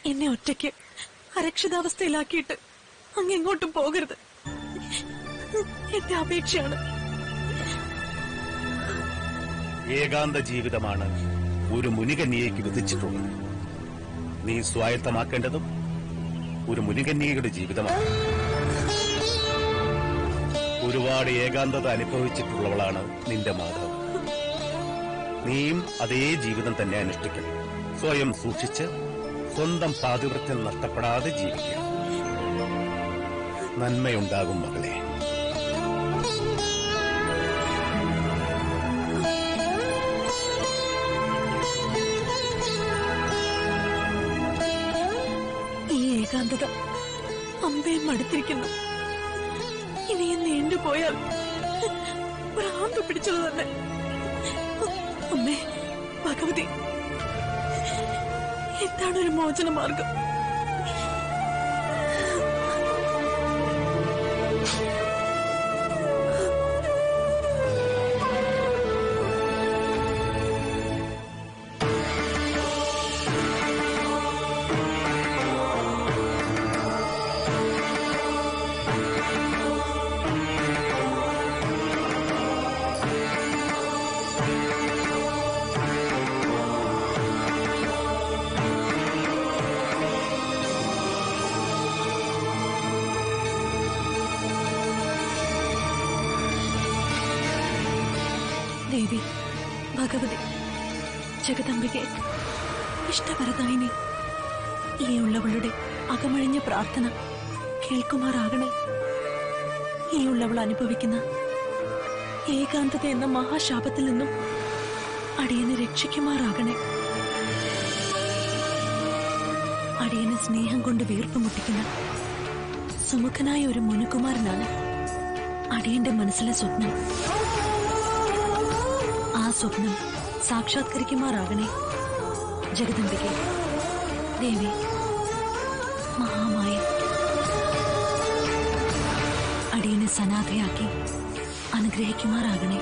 എന്നെ ഒറ്റയ്ക്ക് അരക്ഷിതാവസ്ഥയിലാക്കിയിട്ട് അങ്ങ് എങ്ങോട്ടും പോകരുത് എന്റെ അപേക്ഷയാണ് ഏകാന്ത ജീവിതമാണ് ഒരു മുനികന്യയ്ക്ക് വിധിച്ചിട്ടുള്ളത് നീ സ്വായത്തമാക്കേണ്ടതും ഒരു മുനികന്യയുടെ ജീവിതമാണ് ഒരുപാട് ഏകാന്തത അനുഭവിച്ചിട്ടുള്ളവളാണ് നിന്റെ മാധവ് നീയും അതേ ജീവിതം തന്നെ അനുഷ്ഠിക്കണം സ്വയം സൂക്ഷിച്ച് സ്വന്തം പാതിവൃത്യം നഷ്ടപ്പെടാതെ ജീവിക്കുക നന്മയുണ്ടാകും മകളെ ഈ ഏകാന്തത അമ്പയും മടുത്തിരിക്കുന്നു ഇനിയും നീണ്ടുപോയാൽ ഭ്രാന്ത് പിടിച്ചത് തന്നെ അമ്മേ ഭഗവതി എന്താണ് ഒരു മോചന മാർഗം ദേവി ഭഗവതി ജഗദംബികെ ഇഷ്ടവരദായിനി ഈ ഉള്ളവളുടെ അകമഴിഞ്ഞ പ്രാർത്ഥന കേൾക്കുമാറാകണേ ഈ ഉള്ളവൾ അനുഭവിക്കുന്ന ഏകാന്തത എന്ന മഹാശാപത്തിൽ നിന്നും അടിയനെ രക്ഷിക്കുമാറാകണേ അടിയനെ സ്നേഹം കൊണ്ട് വീർപ്പ് മുട്ടിക്കുന്ന സുമുഖനായ ഒരു മുനുകുമാരനാണ് അടിയന്റെ മനസ്സിലെ സ്വപ്നം ആ സ്വപ്നം സാക്ഷാത്കരിക്കുമാറാകണേ ജഗദംബികെ ദേവി മഹാമായ അടിയനെ സനാഥയാക്കി അനുഗ്രഹിക്കുമാറാകണേ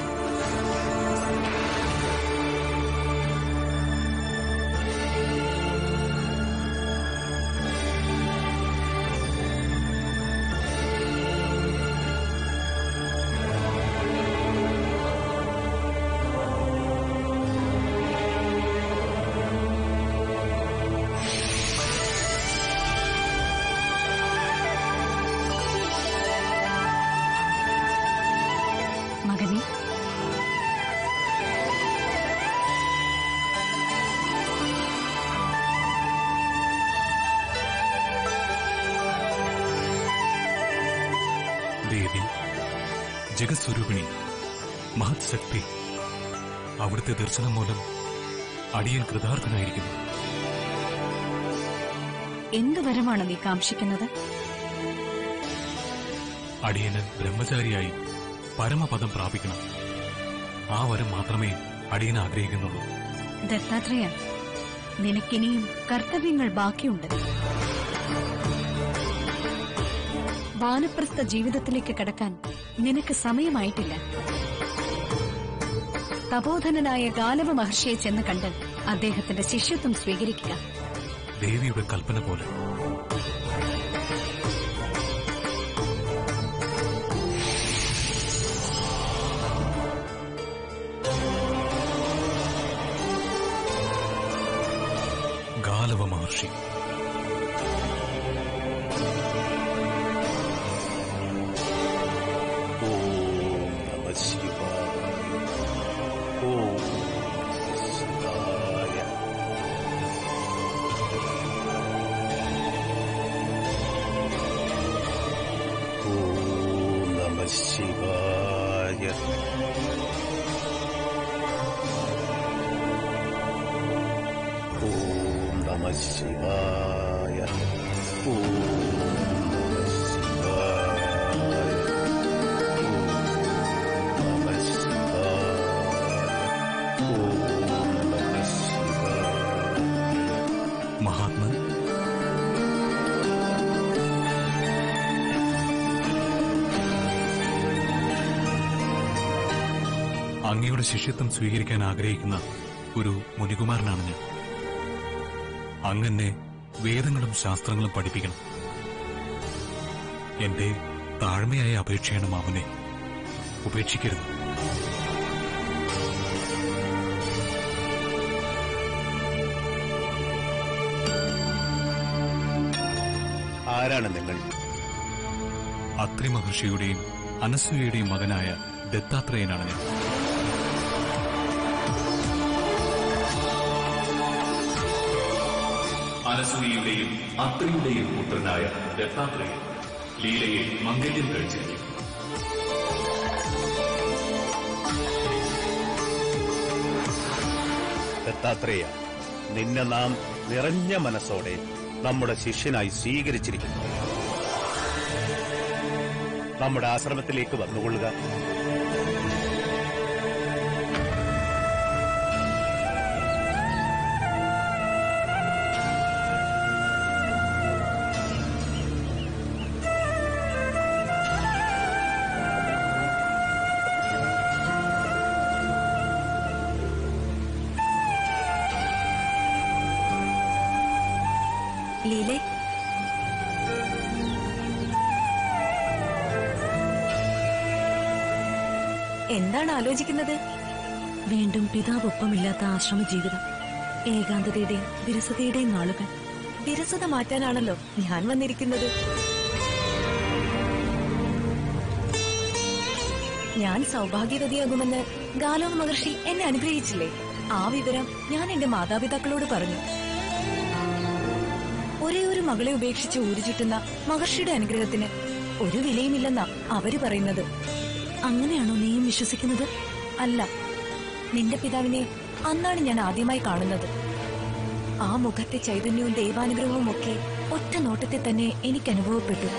മകനെ ദേവി ജഗസ്വരൂപിണി മഹത് ശക്തി അവിടുത്തെ ദർശനം മൂലം അടിയൻ കൃതാർത്ഥനായിരിക്കുന്നു എന്തു വരമാണ് നീ കാംക്ഷിക്കുന്നത് അടിയന് ബ്രഹ്മചാരിയായി പരമപദം പ്രാപിക്കണം ആ വരം മാത്രമേ അടിയൻ ആഗ്രഹിക്കുന്നുള്ളൂ ദത്താത്രേയ നിനക്കിനിയും കർത്തവ്യങ്ങൾ ബാക്കിയുണ്ട് വാനപ്രസ്ഥ ജീവിതത്തിലേക്ക് കടക്കാൻ നിനക്ക് സമയമായിട്ടില്ല തപോധനനായ ഗാലവ മഹർഷിയെ ചെന്ന് കണ്ട് അദ്ദേഹത്തിന്റെ ശിഷ്യത്വം സ്വീകരിക്കുക ദേവിയുടെ കൽപ്പന പോലെ ഗാലവ മഹർഷി ഓം നമ ശിവായ ഓം നമഃ ശിവായ ഓം നമ ശിവായ ഓം നമ ശിവായ ഓം നമ ശിവായ ഓം നമ ശിവായ ഓം നമ ശിവായ മഹാത്മൻ അങ്ങയുടെ ശിഷ്യത്വം സ്വീകരിക്കാൻ ആഗ്രഹിക്കുന്ന ഒരു മുനികുമാരനാണ് ഞാൻ അങ്ങനെ വേദങ്ങളും ശാസ്ത്രങ്ങളും പഠിപ്പിക്കണം എന്റെ താഴ്മയായ അപേക്ഷയാണ് മാമനെ ഉപേക്ഷിക്കരുത് ആരാണ് നിങ്ങൾ അത്രി മഹർഷിയുടെയും അനസൂയയുടെയും മകനായ ദത്താത്രേയനാണ് ഞാൻ അനസൂയയുടെയും അത്രിയുടെയും പുത്രനായ ദത്താത്രേയൻ ലീലയെ മംഗല്യം കഴിച്ചിരിക്കും ദത്താത്രേയ നിന്നെ നാം നിറഞ്ഞ മനസ്സോടെ നമ്മുടെ ശിഷ്യനായി സ്വീകരിച്ചിരിക്കുന്നു നമ്മുടെ ആശ്രമത്തിലേക്ക് വന്നുകൊള്ളുക ലീലേ എന്താണ് ആലോചിക്കുന്നത് വീണ്ടും പിതാവൊപ്പമില്ലാത്ത ആശ്രമ ജീവിതം ഏകാന്തതയുടെയും വിരസതയുടെയും നാളുകൾ വിരസത മാറ്റാനാണല്ലോ ഞാൻ വന്നിരിക്കുന്നത് ഞാൻ സൗഭാഗ്യവതിയാകുമെന്ന് ഗാലോവ മഹർഷി എന്നെ അനുഗ്രഹിച്ചില്ലേ ആ വിവരം ഞാൻ എന്റെ മാതാപിതാക്കളോട് പറഞ്ഞു ഒരേ ഒരു മകളെ ഉപേക്ഷിച്ച് ഊരു ചുറ്റുന്ന മഹർഷിയുടെ അനുഗ്രഹത്തിന് ഒരു വിലയുമില്ലെന്നാ അവര് പറയുന്നത് അങ്ങനെയാണോ നീയും വിശ്വസിക്കുന്നത് അല്ല നിന്റെ പിതാവിനെ അന്നാണ് ഞാൻ ആദ്യമായി കാണുന്നത് ആ മുഖത്തെ ചൈതന്യവും ദൈവാനുഗ്രഹവും ഒക്കെ ഒറ്റ നോട്ടത്തിൽ തന്നെ എനിക്ക് അനുഭവപ്പെട്ടു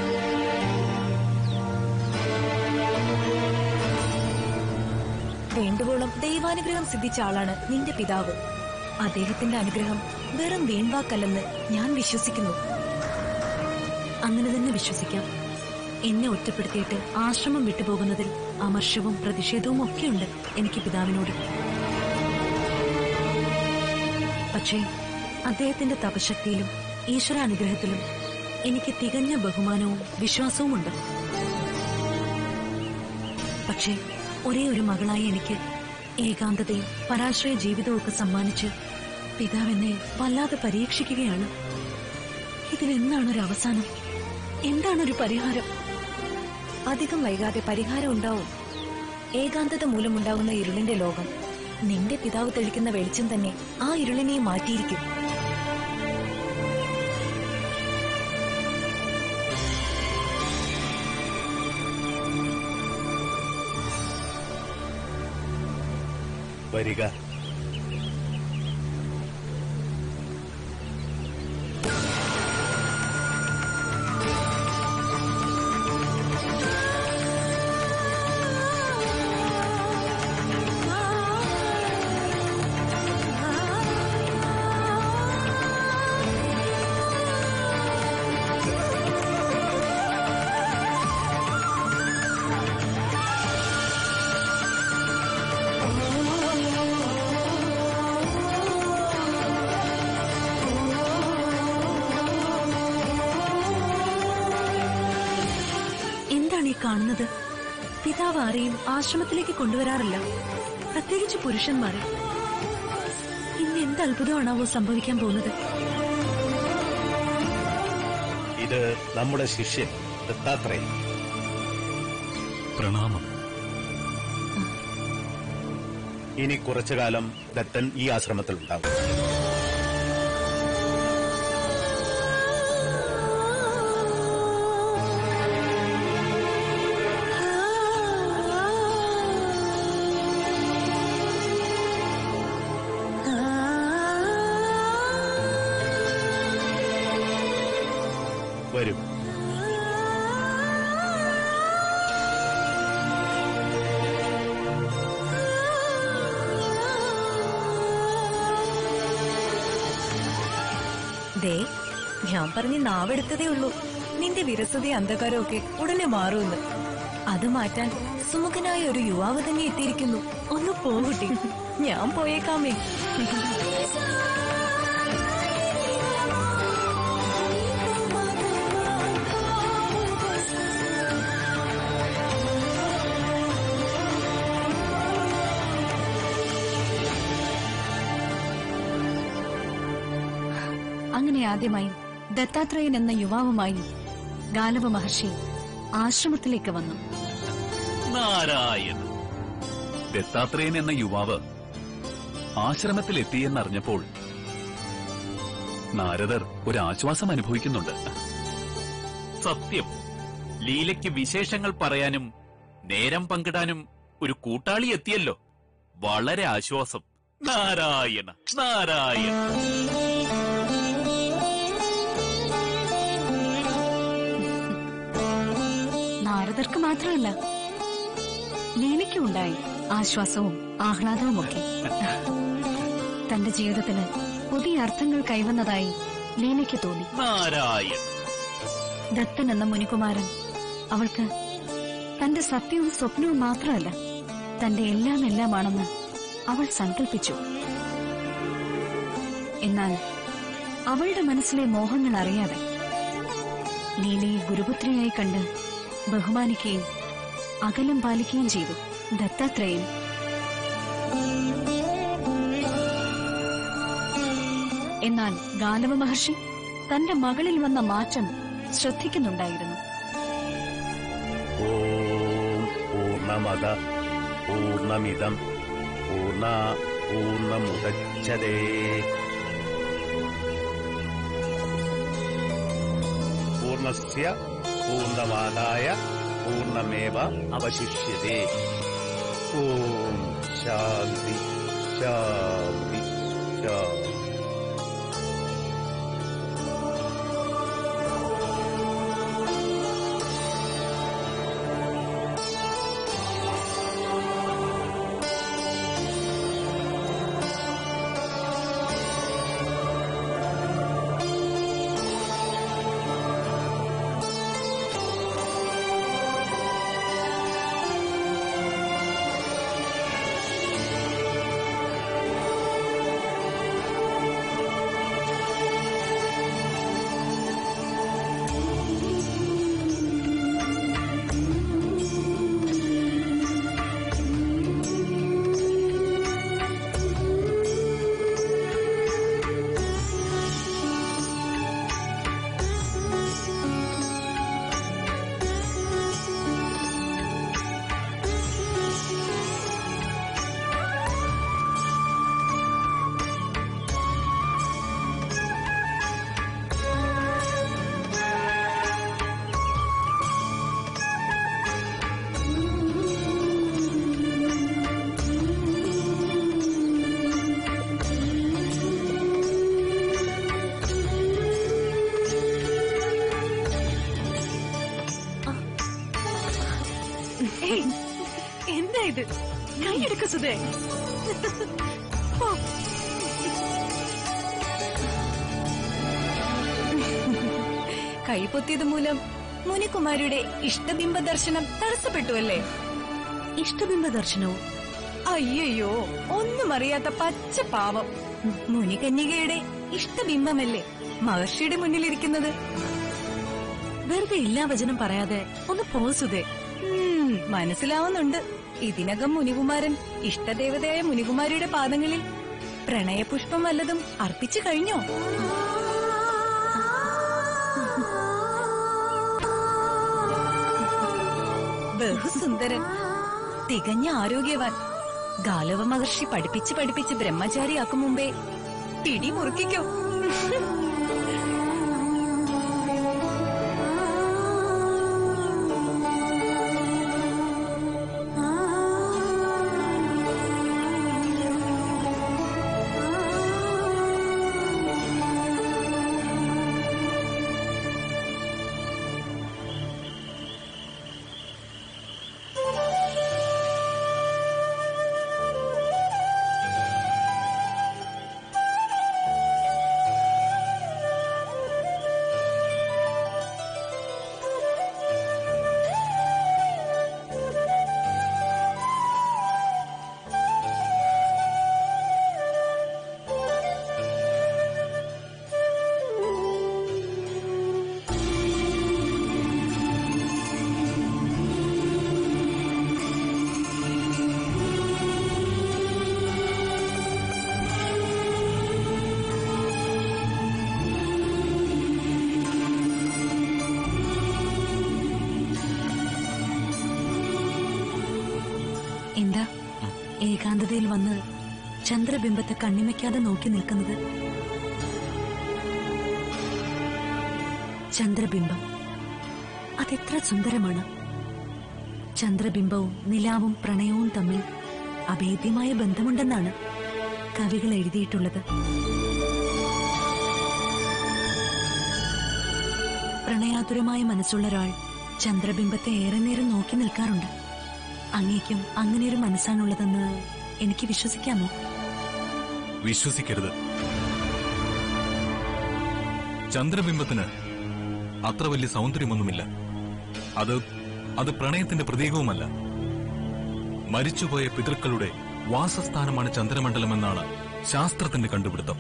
വേണ്ടുവോളം ദൈവാനുഗ്രഹം സിദ്ധിച്ച ആളാണ് നിന്റെ പിതാവ് അദ്ദേഹത്തിന്റെ അനുഗ്രഹം വെറും വീൺവാക്കല്ലെന്ന് ഞാൻ വിശ്വസിക്കുന്നു അങ്ങനെ തന്നെ വിശ്വസിക്കാം എന്നെ ഒറ്റപ്പെടുത്തിയിട്ട് ആശ്രമം വിട്ടുപോകുന്നതിൽ അമർഷവും പ്രതിഷേധവും ഒക്കെയുണ്ട് എനിക്ക് പിതാവിനോട് പക്ഷേ അദ്ദേഹത്തിന്റെ തപശക്തിയിലും ഈശ്വരാനുഗ്രഹത്തിലും എനിക്ക് തികഞ്ഞ ബഹുമാനവും വിശ്വാസവുമുണ്ട് പക്ഷേ ഒരേ ഒരു മകളായി എനിക്ക് ഏകാന്തതയും പരാശ്രയ ജീവിതവും ഒക്കെ സമ്മാനിച്ച് പിതാവെന്നെ വല്ലാതെ പരീക്ഷിക്കുകയാണ് ഇതിനെന്താണ് ഒരു അവസാനം എന്താണൊരു പരിഹാരം അധികം വൈകാതെ പരിഹാരം ഉണ്ടാവും ഏകാന്തത മൂലമുണ്ടാകുന്ന ഇരുളിന്റെ ലോകം നിന്റെ പിതാവ് തെളിക്കുന്ന വെളിച്ചം തന്നെ ആ ഇരുളിനെ മാറ്റിയിരിക്കും വരിക എന്താണ് ഈ കാണുന്നത് പിതാവ് ആരെയും ആശ്രമത്തിലേക്ക് കൊണ്ടുവരാറില്ല പ്രത്യേകിച്ച് പുരുഷന്മാരെ ഇന്ന് എന്ത് അത്ഭുതമാണാവോ സംഭവിക്കാൻ പോകുന്നത് ഇത് നമ്മുടെ ശിഷ്യൻ ദത്താത്രേയൻ പ്രണാമം ഇനി കുറച്ചു കാലം ദത്തൻ ഈ ആശ്രമത്തിൽ ഉണ്ടാകും വരും ദേ ഞാൻ പറഞ്ഞ് നാവെടുത്തതേ ഉള്ളൂ നിന്റെ വിരസതയും അന്ധകാരവും ഒക്കെ ഉടനെ മാറുമെന്ന് അത് മാറ്റാൻ സുമുഖനായ ഒരു യുവാവ് തന്നെ എത്തിയിരിക്കുന്നു ഒന്ന് പോകട്ടെ ഞാൻ പോയേക്കാമേ അങ്ങനെ ആദ്യമായി ദത്താത്രേയൻ എന്ന യുവാവുമായി ഗാലവ മഹർഷി ആശ്രമത്തിലേക്ക് വന്നു നാരായണ ദത്താത്രേയൻ എന്ന യുവാവ് ആശ്രമത്തിലെത്തിയെന്നറിഞ്ഞപ്പോൾ നാരദർ ഒരു ആശ്വാസം അനുഭവിക്കുന്നുണ്ട് സത്യം ലീലയ്ക്ക് വിശേഷങ്ങൾ പറയാനും നേരം പങ്കിടാനും ഒരു കൂട്ടാളി എത്തിയല്ലോ വളരെ ആശ്വാസം നാരായണ നാരായണ നാരദർക്ക് മാത്രമല്ല ലീലയ്ക്കും ഉണ്ടായി ആശ്വാസവും ആഹ്ലാദവുമൊക്കെ തന്റെ ജീവിതത്തിന് പുതിയ അർത്ഥങ്ങൾ കൈവന്നതായി ലീലയ്ക്ക് തോന്നി നാരായണ ദത്തൻ എന്ന മുനികുമാരൻ അവൾക്ക് തന്റെ സത്യവും സ്വപ്നവും മാത്രമല്ല തന്റെ എല്ലാം എല്ലാമാണെന്ന് അവൾ സങ്കല്പിച്ചു എന്നാൽ അവളുടെ മനസ്സിലെ മോഹങ്ങൾ അറിയാതെ ലീലയെ ഗുരുപുത്രിയായി കണ്ട് ബഹുമാനിക്കുകയും അകലം പാലിക്കുകയും ചെയ്തു ദത്താത്രേയൻ എന്നാൽ ഗാലവ മഹർഷി തന്റെ മകളിൽ വന്ന മാറ്റം ശ്രദ്ധിക്കുന്നുണ്ടായിരുന്നു ഓം പൂർണ്ണമത പൂർണ്ണമിതം പൂർണ്ണ പൂർണ്ണമുദച്ഛതേ പൂർണ്ണസ്യ പൂർണ്ണമാദായ പൂർണ്ണമേവ അവശിഷ്യതേ ഓം ശാന്തി ശാന്തി ശാന്തി ഏയ്, എന്താ ഇത് കൈയെടുക്ക സുധേ ഓ, കൈപൊത്തിയത് മൂലം മുനികുമാരിയുടെ ഇഷ്ടബിംബ ദർശനം തടസ്സപ്പെട്ടു അല്ലേ ഇഷ്ടബിംബ ദർശനവും അയ്യയ്യോ ഒന്നും അറിയാത്ത പച്ച പാവം മുനികന്യകയുടെ ഇഷ്ടബിംബമല്ലേ മഹർഷിയുടെ മുന്നിലിരിക്കുന്നത് വെറുതെ എല്ലാ വചനം പറയാതെ ഒന്ന് പോ സുധേ ഉം, മനസ്സിലാവുന്നുണ്ട് ഇതിനകം മുനികുമാരൻ ഇഷ്ടദേവതയായ മുനികുമാരിയുടെ പാദങ്ങളിൽ പ്രണയപുഷ്പം വല്ലതും അർപ്പിച്ചു കഴിഞ്ഞോ ബഹുസുന്ദരൻ തികഞ്ഞ ആരോഗ്യവാൻ ഗാലവ മഹർഷി പഠിപ്പിച്ച് പഠിപ്പിച്ച് ബ്രഹ്മചാരിയാക്കും മുമ്പേ പിടി മുറുക്കിക്കോ ഏകാഗ്രതയിൽ വന്ന് ചന്ദ്രബിംബത്തെ കണ്ണിമയ്ക്കാതെ നോക്കി നിൽക്കുന്നത് ചന്ദ്രബിംബം അതെത്ര സുന്ദരമാണ് ചന്ദ്രബിംബവും നിലാവും പ്രണയവും തമ്മിൽ അഭേദ്യമായ ബന്ധമുണ്ടെന്നാണ് കവികൾ എഴുതിയിട്ടുള്ളത് പ്രണയാതുരമായ മനസ്സുള്ള ഒരാൾ ചന്ദ്രബിംബത്തെ ഏറെ നേരം നോക്കി നിൽക്കാറുണ്ട് അങ്ങേക്കും അങ്ങനെയൊരു മനസ്സാണുള്ളതെന്ന് എനിക്ക് വിശ്വസിക്കാമോ വിശ്വസിക്കരുത് ചന്ദ്രബിംബത്തിന് അത്ര വലിയ സൗന്ദര്യമൊന്നുമില്ല അത് അത് പ്രണയത്തിന്റെ പ്രതീകവുമല്ല മരിച്ചുപോയ പിതൃക്കളുടെ വാസസ്ഥാനമാണ് ചന്ദ്രമണ്ഡലമെന്നാണ് ശാസ്ത്രത്തിന്റെ കണ്ടുപിടുത്തം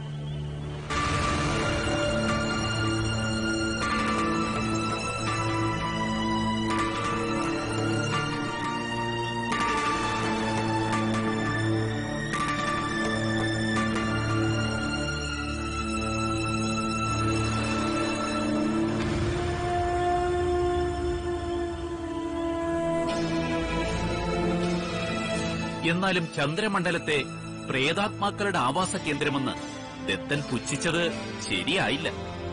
എന്നാലും ചന്ദ്രമണ്ഡലത്തെ പ്രേതാത്മാക്കളുടെ ആവാസ കേന്ദ്രമെന്ന് ദത്തൻ പുച്ഛിച്ചത് ശരിയായില്ല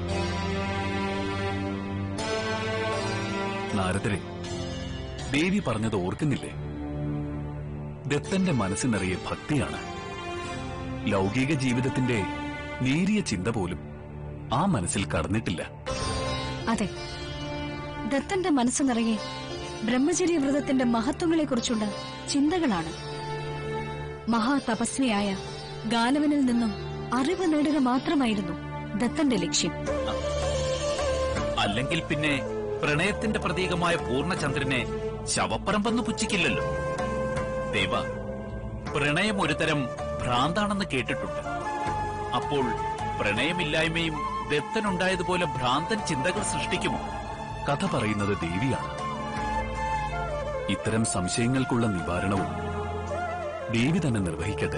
നാരദരെ ദേവി പറഞ്ഞത് ഓർക്കുന്നില്ലേ ദത്തന്റെ മനസ്സ് നിറയെ ഭക്തിയാണ് ലൗകിക ജീവിതത്തിന്റെ നേരിയ ചിന്ത പോലും ആ മനസ്സിൽ കടന്നിട്ടില്ല അതെ ദത്തന്റെ മനസ്സ് നിറയെ ബ്രഹ്മചര്യ വ്രതത്തിന്റെ മഹത്വങ്ങളെക്കുറിച്ചുള്ള ചിന്തകളാണ് മഹാതപസ്വിയായ ഗാലവനിൽ നിന്നും അറിവ് നേടുക മാത്രമായിരുന്നു ദത്തന്റെ ലക്ഷ്യം അല്ലെങ്കിൽ പിന്നെ പ്രണയത്തിന്റെ പ്രതീകമായ പൂർണ്ണചന്ദ്രനെ ശവപ്പറമ്പെന്ന് പുച്ഛിക്കില്ലല്ലോ ദേവ പ്രണയം ഒരുതരം ഭ്രാന്താണെന്ന് കേട്ടിട്ടുണ്ട് അപ്പോൾ പ്രണയമില്ലായ്മയും ദത്തനുണ്ടായതുപോലെ ഭ്രാന്തൻ ചിന്തകൾ സൃഷ്ടിക്കുമോ കഥ പറയുന്നത് ദേവിയാണ് ഇത്തരം സംശയങ്ങൾക്കുള്ള നിവാരണവും ദേവി തന്നെ നിർവഹിക്കട്ടെ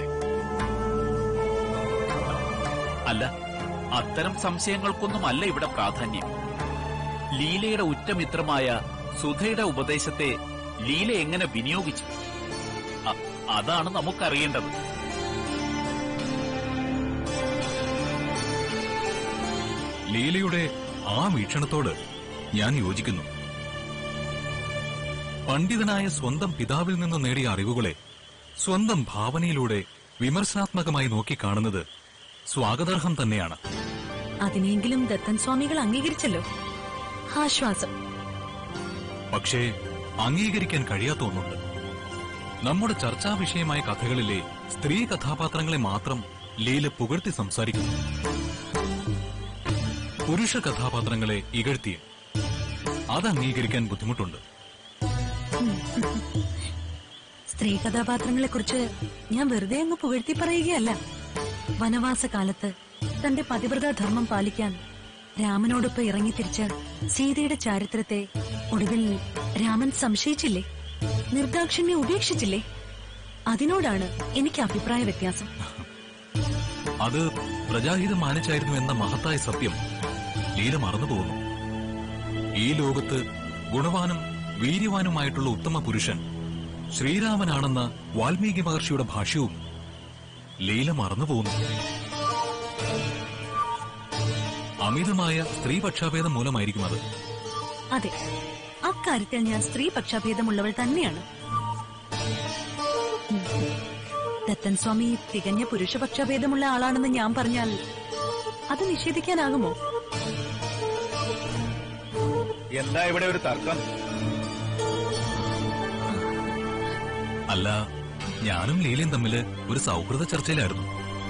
അല്ല അത്തരം സംശയങ്ങൾക്കൊന്നുമല്ല ഇവിടെ പ്രാധാന്യം ലീലയുടെ ഉറ്റമിത്രമായ സുധയുടെ ഉപദേശത്തെ ലീല എങ്ങനെ വിനിയോഗിച്ചു അ- അതാണ് നമുക്കറിയേണ്ടത് ലീലയുടെ ആ വീക്ഷണത്തോട് ഞാൻ യോജിക്കുന്നു പണ്ഡിതനായ സ്വന്തം പിതാവിൽ നിന്ന് നേടിയ അറിവുകളെ സ്വന്തം ഭാവനയിലൂടെ വിമർശനാത്മകമായി നോക്കിക്കാണുന്നത് സ്വാഗതാർഹം തന്നെയാണ് അതിനെങ്കിലും ദത്തൻ സ്വാമികൾ അംഗീകരിച്ചല്ലോ ആശ്വാസം പക്ഷേ അംഗീകരിക്കാൻ കഴിയാത്ത ഒന്നുണ്ട് നമ്മുടെ ചർച്ചാ വിഷയമായ കഥകളിലെ സ്ത്രീ കഥാപാത്രങ്ങളെ മാത്രം ലീല പുകഴ്ത്തി സംസാരിക്കുന്നു പുരുഷ കഥാപാത്രങ്ങളെ ഇകഴ്ത്തിയും അത് അംഗീകരിക്കാൻ ബുദ്ധിമുട്ടുണ്ട് സ്ത്രീ കഥാപാത്രങ്ങളെ കുറിച്ച് ഞാൻ വെറുതെ അങ്ങ് പുകഴ്ത്തി പറയുകയല്ല വനവാസ കാലത്ത് തന്റെ പതിവ്രത ധർമ്മം പാലിക്കാൻ രാമനോടൊപ്പം ഇറങ്ങിത്തിരിച്ച സീതയുടെ ചാരിത്രത്തെ ഒടുവിൽ രാമൻ സംശയിച്ചില്ലേ നിർദാക്ഷിണ്യം ഉപേക്ഷിച്ചില്ലേ അതിനോടാണ് എനിക്ക് അഭിപ്രായ വ്യത്യാസം അത് പ്രജാഹിതം മാനിച്ചായിരുന്നു എന്ന മഹത്തായ സത്യം ലീല മറന്നുപോകുന്നു ഈ ലോകത്ത് ഗുണവാനും വീര്യവാനുമായിട്ടുള്ള ഉത്തമ പുരുഷൻ ശ്രീരാമനാണെന്ന വാൽമീകി മഹർഷിയുടെ ഭാഷ്യവും ലീല മറന്നുപോകുന്നു അമിതമായ സ്ത്രീപക്ഷാഭേദം മൂലമായിരിക്കും അത് അതെ അക്കാര്യത്തിൽ ഞാൻ സ്ത്രീ പക്ഷാഭേദമുള്ളവൾ തന്നെയാണ് ഉം. ദത്തൻ സ്വാമി തികഞ്ഞ പുരുഷപക്ഷാഭേദമുള്ള ആളാണെന്ന് ഞാൻ പറഞ്ഞാൽ അത് നിഷേധിക്കാനാകുമോ എന്താ ഇവിടെ ഒരു തർക്കം അല്ല ഞാനും ലീലയും തമ്മില് ഒരു സൗഹൃദ ചർച്ചയിലായിരുന്നു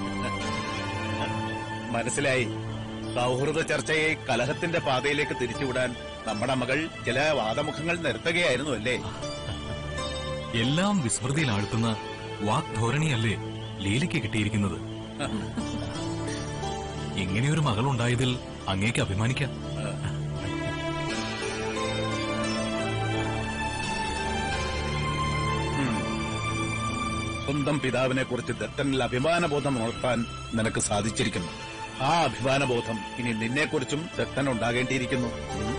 മനസ്സിലായി സൗഹൃദ ചർച്ചയെ കലഹത്തിന്റെ പാതയിലേക്ക് തിരിച്ചുവിടാൻ നമ്മുടെ മകൾ ചില വാദമുഖങ്ങൾ നിർത്തുകയായിരുന്നു അല്ലേ എല്ലാം വിസ്മൃതിയിലാഴ്ത്തുന്ന വാഗ്ധോരണിയല്ലേ ലീലയ്ക്ക് കിട്ടിയിരിക്കുന്നത് ഇങ്ങനെയൊരു മകളുണ്ടായതിൽ അങ്ങേക്ക് അഭിമാനിക്കാം സ്വന്തം പിതാവിനെ കുറിച്ച് ദത്തനിൽ അഭിമാനബോധം ഉണർത്താൻ നിനക്ക് സാധിച്ചിരിക്കുന്നു ആ അഭിമാനബോധം ഇനി നിന്നെക്കുറിച്ചും ദത്തൻ ഉണ്ടാകേണ്ടിയിരിക്കുന്നു ഉം.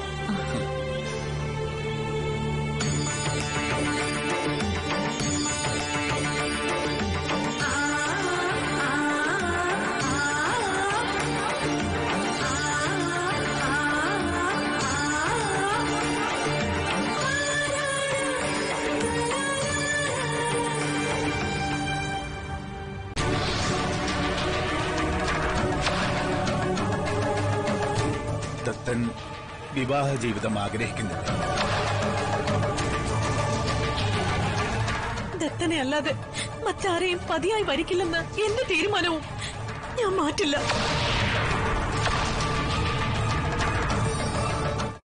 ദത്തൻ വിവാഹ ജീവിതം ആഗ്രഹിക്കുന്നില്ല ദത്തനെ അല്ലാതെ മറ്റാരെയും പതിയായി വരിക്കില്ലെന്ന് എന്റെ തീരുമാനവും ഞാൻ മാറ്റില്ല